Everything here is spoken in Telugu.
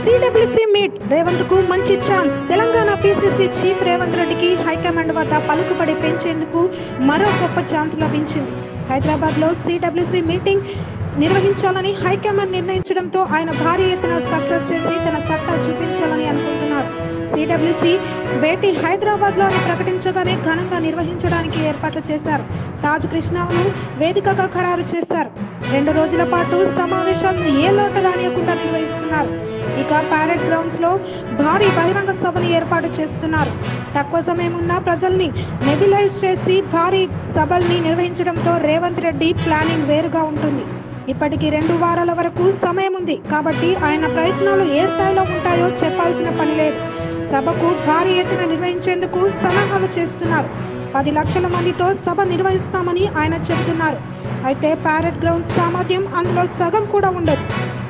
సిడబ్ల్యూసి మీట్ రేవంత్ కు మంచి chance Telangana PCC chief Revanth రెడ్డికి హైకమాండ్ వద్ద పలుకుబడి పెంచేందుకు మరో గొప్ప ఛాన్స్ లభించింది హైదరాబాద్ లో సిడబ్ల్యూసి మీటింగ్ నిర్వహించాలని హైకమాండ్ నిర్ణయించడంతో ఆయన భారీ ఎత్తున సక్సెస్ చేసి తన సత్తా చూపించాలని అనుకుంటున్నారు సిడబ్ల్యూసి భేటీ హైదరాబాద్ లో అని ప్రకటించగానే ఘనంగా నిర్వహించడానికి ఏర్పాట్లు చేశారు తాజ్ కృష్ణను వేదికగా ఖరారు చేశారు రెండు రోజుల పాటు సమావేశాలను ఏ లోటు రానియకుండా నిర్వహిస్తున్నారు ఇక ప్యారెడ్ గ్రౌండ్స్ లో భారీ బహిరంగ సభను ఏర్పాటు చేస్తున్నారు తక్కువ సమయం ఉన్న ప్రజల్ని నెబిలైజ్ చేసి భారీ సభల్ని నిర్వహించడంతో రేవంత్ రెడ్డి ప్లానింగ్ వేరుగా ఉంటుంది ఇప్పటికి రెండు వారాల వరకు సమయం ఉంది కాబట్టి ఆయన ప్రయత్నాలు ఏ స్థాయిలో ఉంటాయో చెప్పాల్సిన పని లేదు సభకు భారీ ఎత్తున నిర్వహించేందుకు సలహాలు చేస్తున్నారు పది లక్షల మందితో సభ నిర్వహిస్తామని ఆయన చెబుతున్నారు అయితే ప్యారెడ్ గ్రౌండ్ సామర్థ్యం అందులో సగం కూడా ఉండదు